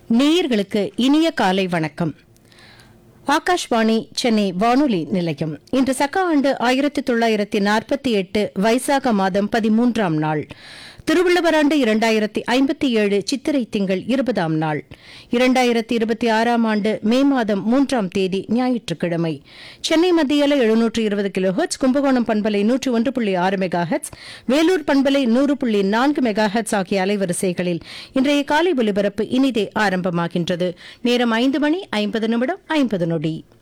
நேயர்களுக்கு இனிய காலை வணக்கம் ஆகாஷ்வாணி சென்னை வானொலி நிலையம் இன்று சக்க ஆண்டு ஆயிரத்தி தொள்ளாயிரத்தி நாற்பத்தி எட்டு வைசாக மாதம் பதிமூன்றாம் நாள் திருவள்ளுவர் ஆண்டு இரண்டாயிரத்தி ஐம்பத்தி ஏழு சித்திரை திங்கள் இருபதாம் நாள் இரண்டாயிரத்தி இருபத்தி ஆறாம் ஆண்டு மே மாதம் மூன்றாம் தேதி ஞாயிற்றுக்கிழமை சென்னை மத்தியில் எழுநூற்று இருபது கிலோ ஹெட்ஸ் கும்பகோணம் பண்பலை நூற்று ஒன்று புள்ளி ஆறு மெகா ஹெட்ஸ் வேலூர் பண்பலை நூறு புள்ளி நான்கு மெகா ஹெட்ஸ் ஆகிய அலைவரிசைகளில் இன்றைய காலை ஒலிபரப்பு இனிதே ஆரம்பமாகின்றது நேரம் ஐந்து மணி ஐம்பது நிமிடம் ஐம்பது நொடி